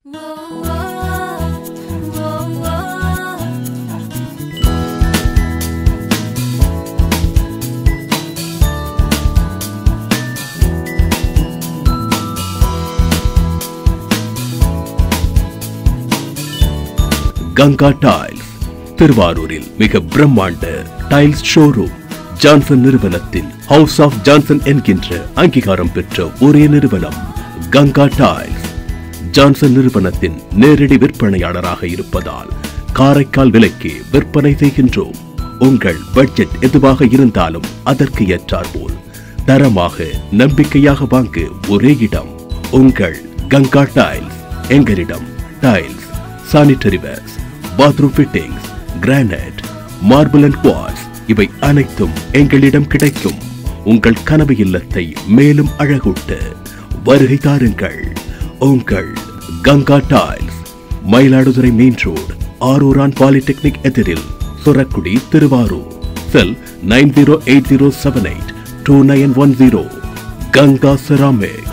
Ganga tiles திருவாரூரில் மிக பிரம்மாண்ட டைல்ஸ் ஷோரூம் ஜான்சன் நிறுவனத்தின் ஹவுஸ் ஆஃப் ஜான்சன் என்கின்ற அங்கீகாரம் பெற்ற ஒரே நிறுவனம் கங்கா டைல்ஸ் ஜான்சன் நிறுவனத்தின் நேரடி விற்பனையாளராக இருப்பதால் காரைக்கால் விலைக்கு விற்பனை செய்கின்றோம் உங்கள் பட்ஜெட் எதுவாக இருந்தாலும் அதற்கு ஏற்றாற்போல் தரமாக நம்பிக்கையாக வாங்க ஒரே இடம் உங்கள் கங்கா டைல்ஸ் எங்களிடம் tiles sanitary wares bathroom fittings granite marble and quartz இவை அனைத்தும் எங்களிடம் கிடைக்கும் உங்கள் கனவு இல்லத்தை மேலும் அழகூட்ட வருகை தாருங்கள் உங்கள் Ganga tiles Mayiladuthurai main road Aruran polytechnic எதிரில் Surakkudi Thiruvarur cell nine zero eight zero seven eight two nine one zero Ganga ceramics